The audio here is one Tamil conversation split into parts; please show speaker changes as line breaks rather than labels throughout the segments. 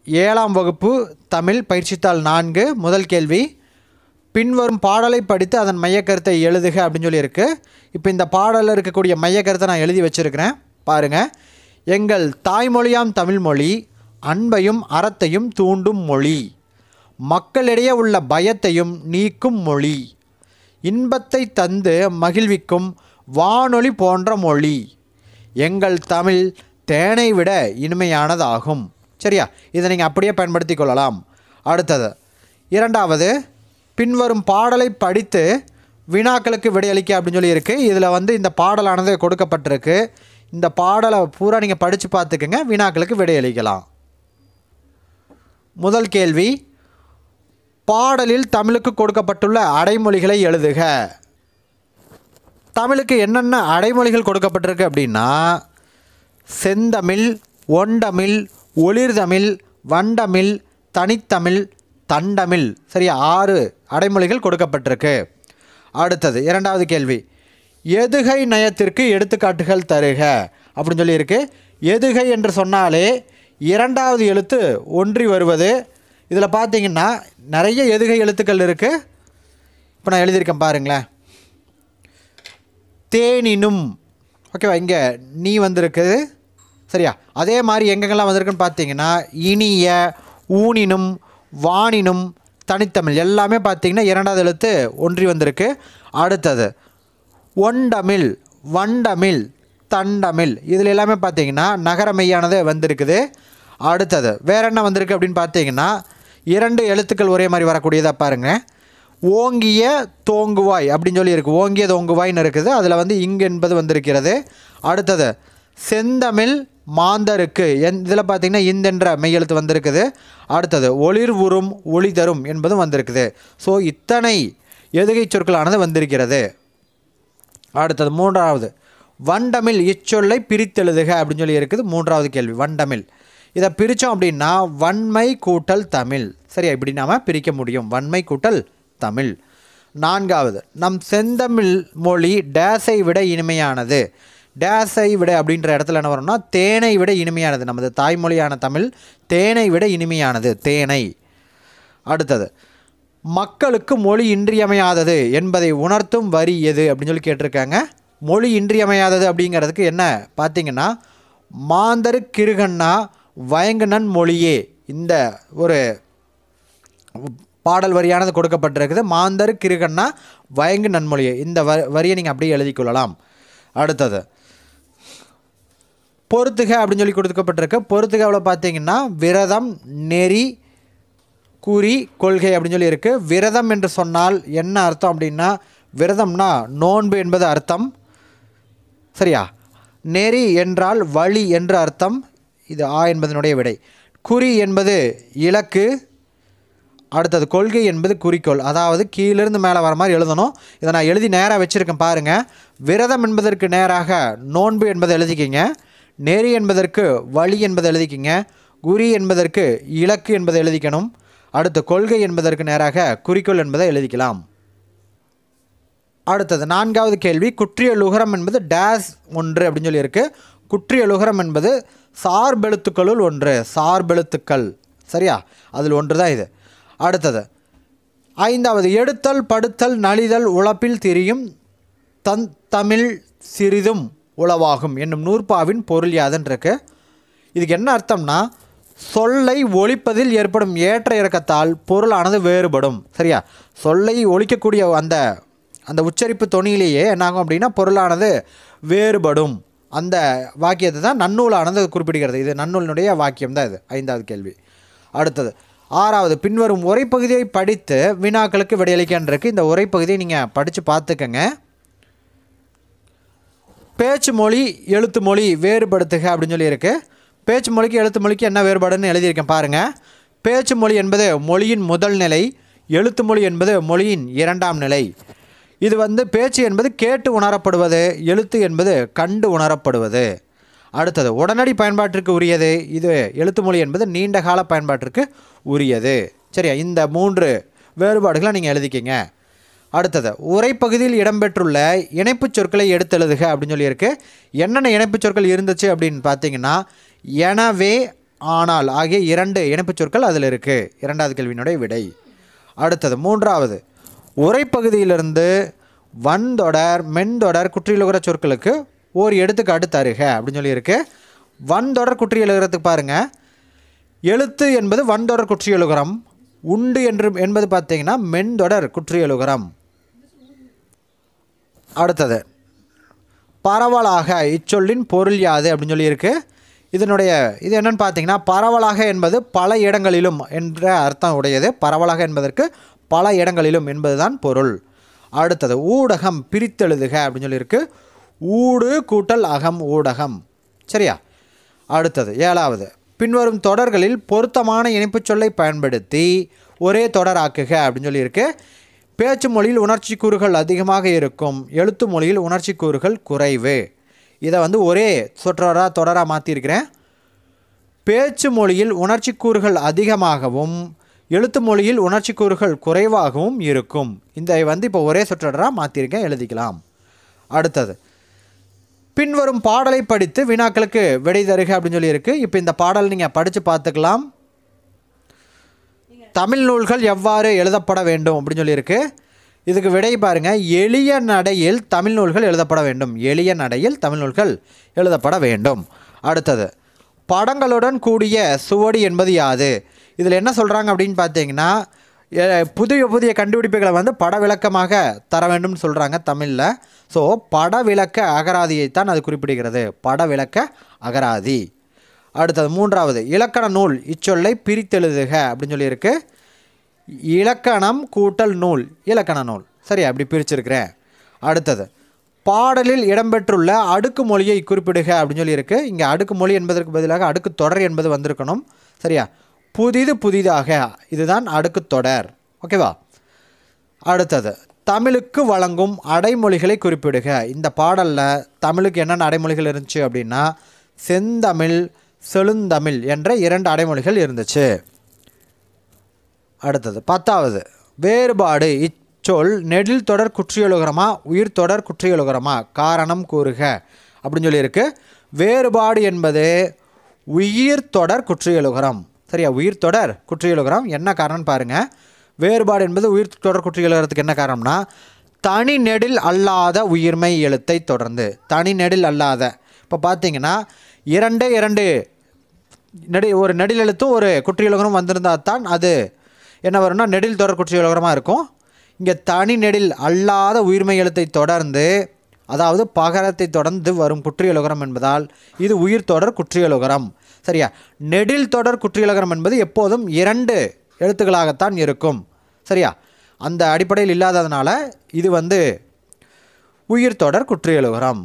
ஏழாம் வகுப்பு தமிழ் பயிற்சித்தாள் நான்கு முதல் கேள்வி பின்வரும் பாடலை படித்து அதன் மையக்கருத்தை எழுதுக அப்படின்னு சொல்லியிருக்கு இப்போ இந்த பாடலில் இருக்கக்கூடிய மையக்கருத்தை நான் எழுதி வச்சுருக்கிறேன் பாருங்கள் எங்கள் தாய்மொழியாம் தமிழ்மொழி அன்பையும் அறத்தையும் தூண்டும் மொழி மக்களிடையே உள்ள பயத்தையும் நீக்கும் மொழி இன்பத்தை தந்து மகிழ்விக்கும் வானொலி போன்ற மொழி எங்கள் தமிழ் தேனை விட இனிமையானதாகும் சரியா இதை நீங்கள் அப்படியே பயன்படுத்தி கொள்ளலாம் அடுத்தது இரண்டாவது பின்வரும் பாடலை படித்து வினாக்களுக்கு விடையளிக்க அப்படின்னு சொல்லி இருக்கு இதில் வந்து இந்த பாடலானது கொடுக்கப்பட்டிருக்கு இந்த பாடலை பூரா நீங்கள் படித்து பார்த்துக்கங்க வினாக்களுக்கு விடையளிக்கலாம் முதல் கேள்வி பாடலில் தமிழுக்கு கொடுக்கப்பட்டுள்ள அடைமொழிகளை எழுதுக தமிழுக்கு என்னென்ன அடைமொழிகள் கொடுக்கப்பட்டிருக்கு அப்படின்னா செந்தமிழ் ஒண்டமிழ் ஒளிர்தமிழ் வண்டமிழ் தனித்தமிழ் தண்டமிழ் சரியா ஆறு அடைமொழிகள் கொடுக்கப்பட்டிருக்கு அடுத்தது இரண்டாவது கேள்வி எதுகை நயத்திற்கு எடுத்துக்காட்டுகள் தருக அப்படின்னு சொல்லியிருக்கு எதுகை என்று சொன்னாலே இரண்டாவது எழுத்து ஒன்றி வருவது இதில் பார்த்தீங்கன்னா நிறைய எதுகை எழுத்துக்கள் இருக்குது இப்போ நான் எழுதியிருக்கேன் பாருங்களேன் தேனினும் ஓகேவா இங்கே நீ வந்திருக்குது சரியா அதே மாதிரி எங்கெங்கெல்லாம் வந்திருக்குன்னு பார்த்தீங்கன்னா இனிய ஊனினும் வானினும் தனித்தமிழ் எல்லாமே பார்த்தீங்கன்னா இரண்டாவது எழுத்து ஒன்றி வந்திருக்கு அடுத்தது ஒண்டமிழ் வண்டமிழ் தண்டமிழ் இதில் எல்லாமே பார்த்தீங்கன்னா நகரமையானது வந்திருக்குது அடுத்தது வேற என்ன வந்திருக்கு அப்படின்னு பார்த்தீங்கன்னா இரண்டு எழுத்துக்கள் ஒரே மாதிரி வரக்கூடியதாக பாருங்கள் ஓங்கிய தோங்குவாய் அப்படின்னு சொல்லி இருக்கு ஓங்கிய தோங்குவாய்னு இருக்குது அதில் வந்து இங்கு என்பது வந்திருக்கிறது அடுத்தது செந்தமிழ் மாந்தருக்கு என் இதில் பார்த்தீங்கன்னா இந்தென்ற மெய்யெழுத்து வந்திருக்குது அடுத்தது ஒளிர் உறும் ஒளி தரும் என்பதும் வந்திருக்குது ஸோ இத்தனை எதுகை சொற்களானது வந்திருக்கிறது அடுத்தது மூன்றாவது வண்டமிழ் இச்சொல்லை பிரித்தெழுதுக அப்படின்னு சொல்லி இருக்குது மூன்றாவது கேள்வி வண்டமிழ் இதை பிரித்தோம் அப்படின்னா வன்மை கூட்டல் தமிழ் சரியா இப்படி நாம் பிரிக்க முடியும் வன்மை கூட்டல் தமிழ் நான்காவது நம் செந்தமிழ் மொழி டேஸை விட இனிமையானது டேஸை விட அப்படின்ற இடத்துல என்ன வரும்னா தேனை விட இனிமையானது நமது தாய்மொழியான தமிழ் தேனை விட இனிமையானது தேனை அடுத்தது மக்களுக்கு மொழி இன்றியமையாதது என்பதை உணர்த்தும் வரி எது அப்படின்னு சொல்லி கேட்டிருக்காங்க மொழி இன்றியமையாதது அப்படிங்கிறதுக்கு என்ன பார்த்தீங்கன்னா மாந்தரு கிருகண்ணா வயங்குனன் மொழியே இந்த ஒரு பாடல் வரியானது கொடுக்கப்பட்டிருக்குது மாந்தரு கிருகண்ணா வயங்கு நன்மொழியே இந்த வ வரியை நீங்கள் அப்படியே எழுதிக் கொள்ளலாம் அடுத்தது பொறுத்துக அப்படின்னு சொல்லி கொடுக்கப்பட்டிருக்கு பொறுத்துகவில் பார்த்தீங்கன்னா விரதம் நெறி குறி கொள்கை அப்படின்னு சொல்லி இருக்கு விரதம் என்று சொன்னால் என்ன அர்த்தம் அப்படின்னா விரதம்னா நோன்பு என்பது அர்த்தம் சரியா நெறி என்றால் வழி என்று அர்த்தம் இது ஆ என்பதனுடைய விடை குறி என்பது இலக்கு அடுத்தது கொள்கை என்பது குறிக்கோள் அதாவது கீழிருந்து மேலே வர மாதிரி எழுதணும் இதை நான் எழுதி நேராக வச்சுருக்கேன் பாருங்கள் விரதம் என்பதற்கு நேராக நோன்பு என்பதை எழுதிக்கிங்க நெறி என்பதற்கு வழி என்பதை எழுதிக்கிங்க குறி என்பதற்கு இலக்கு என்பதை எழுதிக்கணும் அடுத்து கொள்கை என்பதற்கு நேராக குறிக்கோள் என்பதை எழுதிக்கலாம் அடுத்தது நான்காவது கேள்வி குற்றிய லுகரம் என்பது டேஸ் ஒன்று அப்படின்னு சொல்லியிருக்கு குற்றிய லுகரம் என்பது சார்பெழுத்துக்களுள் ஒன்று சார்பெழுத்துக்கள் சரியா அதில் ஒன்று தான் இது அடுத்தது ஐந்தாவது எடுத்தல் படுத்தல் நலிதல் உழப்பில் திரியும் தன் தமிழ் சிறிதும் உளவாகும் என்னும் நூற்பாவின் பொருள் யாதுன்னு இருக்கு இதுக்கு என்ன அர்த்தம்னா சொல்லை ஒழிப்பதில் ஏற்படும் ஏற்ற இறக்கத்தால் பொருளானது வேறுபடும் சரியா சொல்லை ஒழிக்கக்கூடிய அந்த அந்த உச்சரிப்பு தொனியிலேயே என்னாகும் அப்படின்னா பொருளானது வேறுபடும் அந்த வாக்கியத்தை தான் நன்னூலானது குறிப்பிடுகிறது இது நன்னூலினுடைய வாக்கியம் தான் இது ஐந்தாவது கேள்வி அடுத்தது ஆறாவது பின்வரும் உரைப்பகுதியை படித்து வினாக்களுக்கு விடையளிக்கின்றிருக்கு இந்த உரைப்பகுதியை நீங்கள் படித்து பார்த்துக்கங்க பேச்சு மொழி எழுத்து மொழி வேறுபடுத்துக அப்படின்னு சொல்லியிருக்கு பேச்சு மொழிக்கு எழுத்து மொழிக்கு என்ன வேறுபாடுன்னு எழுதியிருக்கேன் பாருங்கள் பேச்சு மொழி என்பது மொழியின் முதல் நிலை எழுத்து மொழி என்பது மொழியின் இரண்டாம் நிலை இது வந்து பேச்சு என்பது கேட்டு உணரப்படுவது எழுத்து என்பது கண்டு உணரப்படுவது அடுத்தது உடனடி பயன்பாட்டிற்கு உரியது இது எழுத்து மொழி என்பது நீண்ட கால பயன்பாட்டிற்கு உரியது சரியா இந்த மூன்று வேறுபாடுகளை நீங்கள் எழுதிக்கிங்க அடுத்தது உரைப்பகுதியில் இடம்பெற்றுள்ள இணைப்புச் சொற்களை எடுத்து எழுதுக அப்படின்னு சொல்லியிருக்கு என்னென்ன இணைப்புச் சொற்கள் இருந்துச்சு அப்படின்னு பார்த்தீங்கன்னா எனவே ஆனால் ஆகிய இரண்டு இணைப்புச் சொற்கள் அதில் இருக்குது இரண்டாவது கேள்வியினுடைய விடை அடுத்தது மூன்றாவது உரைப்பகுதியிலிருந்து வன்தொடர் மென்தொடர் குற்றியலுகிற சொற்களுக்கு ஓர் எடுத்துக்காட்டு தருக அப்படின்னு சொல்லியிருக்கு வன்தொடர் குற்றியலுகிறதுக்கு பாருங்கள் எழுத்து என்பது வன்தொடர் குற்றியலுகரம் உண்டு என்று என்பது பார்த்தீங்கன்னா மென்தொடர் குற்றியலுகரம் அடுத்தது பரவலாக இச்சொல்லின் பொருள் யாது அப்படின்னு சொல்லியிருக்கு இதனுடைய இது என்னன்னு பார்த்தீங்கன்னா பரவலாக என்பது பல இடங்களிலும் என்ற அர்த்தம் உடையது பரவலாக என்பதற்கு பல இடங்களிலும் என்பதுதான் பொருள் அடுத்தது ஊடகம் பிரித்தெழுதுக அப்படின்னு சொல்லியிருக்கு ஊடு கூட்டல் அகம் ஊடகம் சரியா அடுத்தது ஏழாவது பின்வரும் தொடர்களில் பொருத்தமான இணைப்புச் சொல்லை பயன்படுத்தி ஒரே தொடராக்குக அப்படின்னு சொல்லியிருக்கு பேச்சு மொழியில் உணர்ச்சி கூறுகள் அதிகமாக இருக்கும் எழுத்து மொழியில் உணர்ச்சி கூறுகள் குறைவு இதை வந்து ஒரே சொற்றொடராக தொடராக மாற்றிருக்கிறேன் பேச்சு மொழியில் உணர்ச்சி கூறுகள் அதிகமாகவும் எழுத்து மொழியில் உணர்ச்சி கூறுகள் குறைவாகவும் இருக்கும் இந்த வந்து இப்போ ஒரே சொற்றொடராக மாற்றிருக்கேன் எழுதிக்கலாம் அடுத்தது பின்வரும் பாடலை படித்து வினாக்களுக்கு விடை தருக அப்படின்னு சொல்லியிருக்கு இப்போ இந்த பாடல் நீங்கள் படித்து பார்த்துக்கலாம் தமிழ் நூல்கள் எவ்வாறு எழுதப்பட வேண்டும் அப்படின்னு சொல்லியிருக்கு இதுக்கு விடை பாருங்க எளிய நடையில் தமிழ் நூல்கள் எழுதப்பட வேண்டும் எளிய நடையில் தமிழ் நூல்கள் எழுதப்பட வேண்டும் அடுத்தது படங்களுடன் கூடிய சுவடி என்பது யாது இதில் என்ன சொல்கிறாங்க அப்படின்னு பார்த்தீங்கன்னா எ- புதிய புதிய கண்டுபிடிப்புகளை வந்து பட விளக்கமாக தர வேண்டும்னு சொல்கிறாங்க தமிழில் ஸோ பட விளக்க அகராதியைத்தான் அது குறிப்பிடுகிறது பட விளக்க அகராதி அடுத்தது மூன்றாவது இலக்கண நூல் இச்சொல்லை பிரித்தெழுதுக அப்படின்னு சொல்லியிருக்கு இலக்கணம் கூட்டல் நூல் இலக்கண நூல் சரி அப்படி பிரிச்சிருக்கிறேன் அடுத்தது பாடலில் இடம்பெற்றுள்ள அடுக்கு மொழியை குறிப்பிடுக அப்படின்னு சொல்லியிருக்கு இங்கே அடுக்கு மொழி என்பதற்கு பதிலாக அடுக்கு தொடர் என்பது வந்திருக்கணும் சரியா புதிது புதிதாக இதுதான் அடுக்கு தொடர் ஓகேவா அடுத்தது தமிழுக்கு வழங்கும் அடைமொழிகளை குறிப்பிடுக இந்த பாடலில் தமிழுக்கு என்னென்ன அடைமொழிகள் இருந்துச்சு அப்படின்னா செந்தமிழ் செழுந்தமிழ் என்ற இரண்டு அடைமொழிகள் இருந்துச்சு அடுத்தது பத்தாவது வேறுபாடு இச்சொல் நெடில் தொடர் குற்றியலுகரமா உயிர் தொடர் குற்றியலுகரமா காரணம் கூறுக அப்படின்னு சொல்லியிருக்கு வேறுபாடு என்பது உயிர் தொடர் குற்றியலுகரம் சரியா உயிர் தொடர் குற்றியலுகரம் என்ன காரணம்னு பாருங்கள் வேறுபாடு என்பது உயிர் தொடர் குற்றியலுகரத்துக்கு என்ன காரணம்னா தனி நெடில் அல்லாத உயிர்மை எழுத்தை தொடர்ந்து தனி நெடில் அல்லாத இப்போ பார்த்தீங்கன்னா இரண்டே இரண்டு நெடி ஒரு நெடில் எழுத்தும் ஒரு குற்றியலுகரம் வந்திருந்தா தான் அது என்ன வரும்னா நெடில் தொடர் குற்றியலுகரமாக இருக்கும் இங்கே தனி நெடில் அல்லாத உயிர்மை எழுத்தை தொடர்ந்து அதாவது பகரத்தை தொடர்ந்து வரும் குற்றியலுகரம் என்பதால் இது உயிர் தொடர் குற்றியலுகரம் சரியா நெடில் தொடர் குற்றியலுகரம் என்பது எப்போதும் இரண்டு எழுத்துக்களாகத்தான் இருக்கும் சரியா அந்த அடிப்படையில் இல்லாததுனால இது வந்து உயிர் தொடர் குற்றியலுகரம்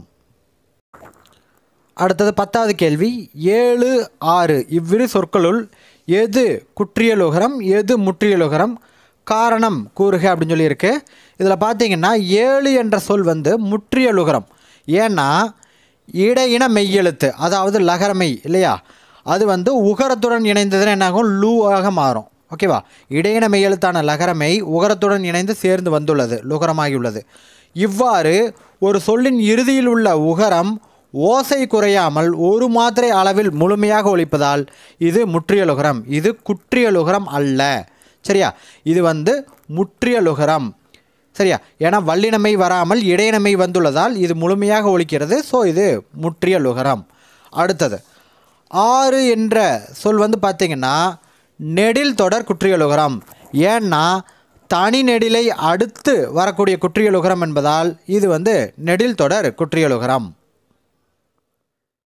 அடுத்தது பத்தாவது கேள்வி ஏழு ஆறு இவ்விரு சொற்களுள் எது குற்றியலுகரம் எது முற்றியலுகரம் காரணம் கூறுக அப்படின்னு சொல்லியிருக்கு இதில் பார்த்தீங்கன்னா ஏழு என்ற சொல் வந்து முற்றியலுகரம் ஏன்னா இடையின மெய்யெழுத்து அதாவது லகரமை இல்லையா அது வந்து உகரத்துடன் இணைந்ததுன்னு என்னாகும் லூவாக மாறும் ஓகேவா இடையின மெய்யெழுத்தான லகரமை உகரத்துடன் இணைந்து சேர்ந்து வந்துள்ளது லுகரமாகியுள்ளது இவ்வாறு ஒரு சொல்லின் இறுதியில் உள்ள உகரம் ஓசை குறையாமல் ஒரு மாத்திரை அளவில் முழுமையாக ஒலிப்பதால் இது முற்றியலுகரம் இது குற்றியலுகரம் அல்ல சரியா இது வந்து முற்றியலுகரம் சரியா ஏன்னா வல்லினமை வராமல் இடையினமை வந்துள்ளதால் இது முழுமையாக ஒலிக்கிறது ஸோ இது முற்றியலுகரம் அடுத்தது ஆறு என்ற சொல் வந்து பார்த்திங்கன்னா நெடில் தொடர் குற்றியலுகரம் ஏன்னா தனி நெடிலை அடுத்து வரக்கூடிய குற்றியலுகரம் என்பதால் இது வந்து நெடில் தொடர் குற்றியலுகரம்